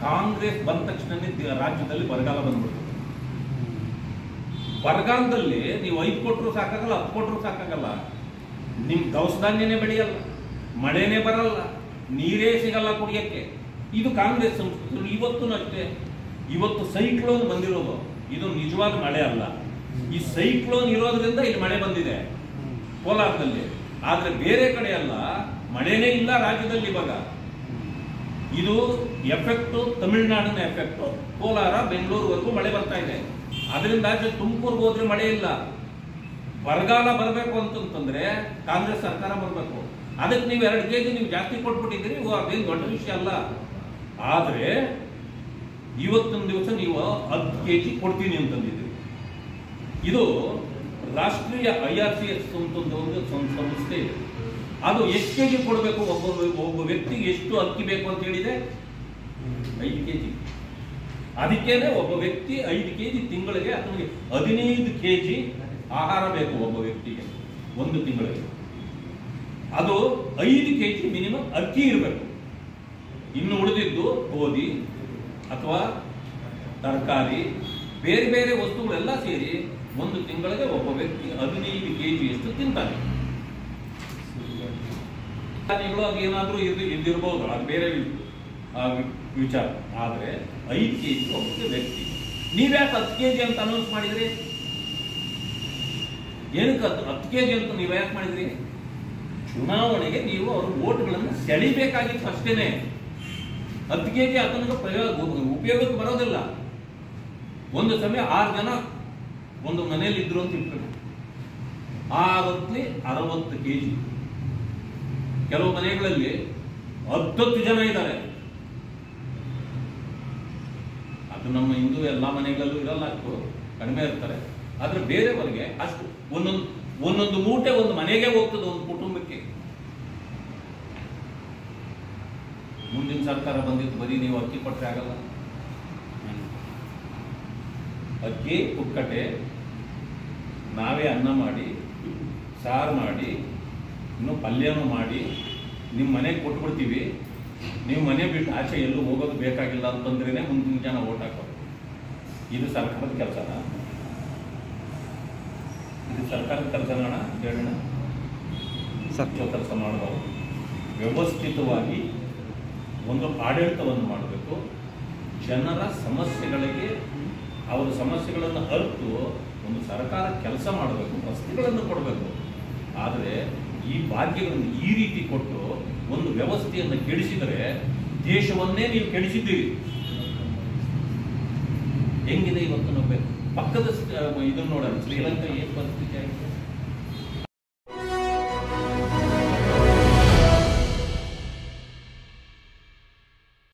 ಕಾಂಗ್ರೆಸ್ ಬಂದ ತಕ್ಷಣನೇ ದ- ರಾಜ್ಯದಲ್ಲಿ ಬರಗಾಲ ಬಂದ್ಬಿಡ್ತು ಬರಗಾಲದಲ್ಲಿ ನೀವು ಐದು ಕೊಟ್ಟರು ಸಾಕಾಗಲ್ಲ ಹತ್ತು ಕೊಟ್ಟರು ಸಾಕಾಗಲ್ಲ ನಿಮ್ ದವಸ ಧಾನ್ಯನೇ ಬೆಳೆಯಲ್ಲ ಮಳೆನೇ ಬರಲ್ಲ ನೀರೇ ಸಿಗಲ್ಲ ಕುಡಿಯಕ್ಕೆ ಇದು ಕಾಂಗ್ರೆಸ್ ಸಂಸ್ಕೃತಿ ಇವತ್ತು ಅಷ್ಟೇ ಇವತ್ತು ಸೈಕ್ಲೋನ್ ಬಂದಿರೋದು ಇದು ನಿಜವಾದ ಮಳೆ ಅಲ್ಲ ಈ ಸೈಕ್ಲೋನ್ ಇರೋದ್ರಿಂದ ಇಲ್ಲಿ ಮಳೆ ಬಂದಿದೆ ಕೋಲಾರದಲ್ಲಿ ಆದ್ರೆ ಬೇರೆ ಕಡೆ ಎಲ್ಲ ಮಳೆನೇ ಇಲ್ಲ ರಾಜ್ಯದಲ್ಲಿ ಇವಾಗ ಇದು ಎಫೆಕ್ಟ್ ತಮಿಳುನಾಡಿನ ಎಫೆಕ್ಟ್ ಕೋಲಾರ ಬೆಂಗಳೂರುವರೆಗೂ ಮಳೆ ಬರ್ತಾ ಇದೆ ಅದರಿಂದ ತುಮಕೂರ್ಗೆ ಹೋದ್ರೆ ಮಳೆ ಇಲ್ಲ ಬರಗಾಲ ಬರಬೇಕು ಅಂತಂತಂದ್ರೆ ಕಾಂಗ್ರೆಸ್ ಸರ್ಕಾರ ಬರಬೇಕು ಅದಕ್ಕೆ ನೀವು ಎರಡು ಕೆಜಿ ನೀವು ಜಾಸ್ತಿ ಕೊಟ್ಬಿಟ್ಟಿದ್ದೀರಿ ಇವು ಅದೇನು ದೊಡ್ಡ ವಿಷಯ ಅಲ್ಲ ಆದ್ರೆ ಇವತ್ತಿನ ದಿವಸ ನೀವು ಹತ್ತು ಕೆ ಜಿ ಕೊಡ್ತೀನಿ ಅಂತಂದಿದ್ದೀರಿ ಇದು ರಾಷ್ಟ್ರೀಯ ಐ ಆರ್ ಸಿ ಎಸ್ ಅಂತ ಒಂದು ಒಂದು ಸಂ- ಸಂಸ್ಥೆ ಇದೆ ಅದು ಎಷ್ಟು ಕೆ ಜಿ ಕೊಡಬೇಕು ಒಬ್ಬ ಒಬ್ಬ ವ್ಯಕ್ತಿಗೆ ಎಷ್ಟು ಅಕ್ಕಿ ಬೇಕು ಅಂತ ಹೇಳಿದೆ ಐದು ಕೆ ಜಿ ಅದಕ್ಕೇನೆ ಒಬ್ಬ ವ್ಯಕ್ತಿ ಐದು ಕೆ ಜಿ ತಿಂಗಳಿಗೆ ಅಥವಾ ಹದಿನೈದು ಕೆ ಜಿ ಆಹಾರ ಬೇಕು ಒಬ್ಬ ವ್ಯಕ್ತಿಗೆ ಒಂದು ತಿಂಗಳಿಗೆ ಅದು ಐದು ಕೆ ಜಿ ಮಿನಿಮಮ್ ಅಕ್ಕಿ ಇರಬೇಕು ಇನ್ನು ಉಳಿದಿದ್ದು ಗೋಧಿ ಅಥವಾ ತರಕಾರಿ ಬೇರೆ ಬೇರೆ ವಸ್ತುಗಳೆಲ್ಲ ಸೇರಿ ಒಂದು ತಿಂಗಳಿಗೆ ಒಬ್ಬ ವ್ಯಕ್ತಿ ಹದಿನೈದು ಕೆ ಜಿಯಷ್ಟು ತಿಂತಾನೆ ಧಾನ್ಯಗಳು ಅದು ಏನಾದರೂ ಇರ್ದಿ ಇದ್ದಿರ್ಬೋದು ಅದು ಬೇರೆ ವಿ- ಆ ವಿ- ವಿಚಾರ ಆದರೆ ಐದು ಕೆ ಜಿ ಒಬ್ಬ ವ್ಯಕ್ತಿ ನೀವ್ಯಾಕೆ ಹತ್ತು ಕೆ ಜಿ ಅಂತ ಅನೌನ್ಸ್ ಮಾಡಿದ್ರಿ ಏನಕ್ಕೆ ಹತ್ತು ಹತ್ತು ಕೆ ಜಿ ಅಂತ ನೀವು ಯಾಕೆ ಮಾಡಿದ್ರಿ ಚುನಾವಣೆಗೆ ನೀವು ಅವ್ರ ಓಟ್ಗಳನ್ನು ಸೆಳಿಬೇಕಾಗಿತ್ತು ಅಷ್ಟೇನೆ ಹತ್ತು ಕೆ ಜಿ ಆತನಿಗೆ ಪ್ರಯೋಗ ಉಪಯೋಗಕ್ಕೆ ಬರೋದಿಲ್ಲ ಒಂದು ಸಮಯ ಆರು ಜನ ಒಂದು ಮನೆಯಲ್ಲಿ ಇದ್ರು ಅಂತ ಇಟ್ಕೊಳ್ಳಿ ಆರತ್ಲಿ ಅರವತ್ತು ಕೆ ಜಿ ಕೆಲವು ಮನೆಗಳಲ್ಲಿ ಹತ್ತತ್ತು ಜನ ಇದ್ದಾರೆ ಅದು ನಮ್ಮ ಹಿಂದೂ ಎಲ್ಲ ಮನೆಗಳಲ್ಲೂ ಇರಲ್ಲ ಅಷ್ಟು ಕಡಿಮೆ ಇರ್ತಾರೆ ಆದ್ರೆ ಬೇರೆಯವರಿಗೆ ಅಷ್ಟು ಒಂದೊಂದು ಒಂದೊಂದು ಮೂಟೆ ಒಂದು ಮನೆಗೆ ಹೋಗ್ತದೆ ಒಂದು ಕುಟುಂಬಕ್ಕೆ ಮುಂದಿನ ಸರ್ಕಾರ ಬಂದಿದ್ದು ಬರೀ ನೀವು ಅಕ್ಕಿ ಕೊಟ್ಟರೆ ಆಗಲ್ಲ ಅಕ್ಕಿ ಕುಕ್ಕಟೆ ನಾವೇ ಅನ್ನ ಮಾಡಿ ಸಾರು ಮಾಡಿ ಇನ್ನು ಪಲ್ಯನೂ ಮಾಡಿ ನಿಮ್ಮ ಮನೆಗೆ ಕೊಟ್ಬಿಡ್ತೀವಿ ನೀವು ಮನೆ ಬಿಟ್ಟು ಆಚೆ ಎಲ್ಲೂ ಹೋಗೋದು ಬೇಕಾಗಿಲ್ಲ ಅಂತಂದ್ರೇನೆ ಮುಂದಿನ ಜನ ಓಟ್ ಹಾಕೋದು ಇದು ಸರ್ಕಾರದ ಕೆಲಸನ ಇದು ಸರ್ಕಾರದ ಕೆಲಸನ ಹೇಳೋಣ ಸತ್ಯ ಕೆಲಸ ಮಾಡಬಾರ್ದು ವ್ಯವಸ್ಥಿತವಾಗಿ ಒಂದು ಆಡಳಿತವನ್ನು ಮಾಡಬೇಕು ಜನರ ಸಮಸ್ಯೆಗಳಿಗೆ ಅವರ ಸಮಸ್ಯೆಗಳನ್ನು ಅರಿತು ಒಂದು ಸರ್ಕಾರ ಕೆಲಸ ಮಾಡಬೇಕು ರಸ್ತೆಗಳನ್ನು ಕೊಡಬೇಕು ಆದರೆ ಈ ಭಾಗ್ಯಗಳನ್ನು ಈ ರೀತಿ ಕೊಟ್ಟು ಒಂದು ವ್ಯವಸ್ಥೆಯನ್ನು ಕೆಡಿಸಿದರೆ ದೇಶವನ್ನೇ ನೀವು ಕೆಡಿಸಿದ್ದೀರಿ ಹೆಂಗಿದೆ ಇವತ್ತು ನಾವು ಪಕ್ಕದ ಸ- ಇದನ್ನ ನೋಡೋಣ ಶ್ರೀಲಂಕಾ ಏನ್ ಪರಿಸ್ಥಿತಿ ಆಗಿದೆ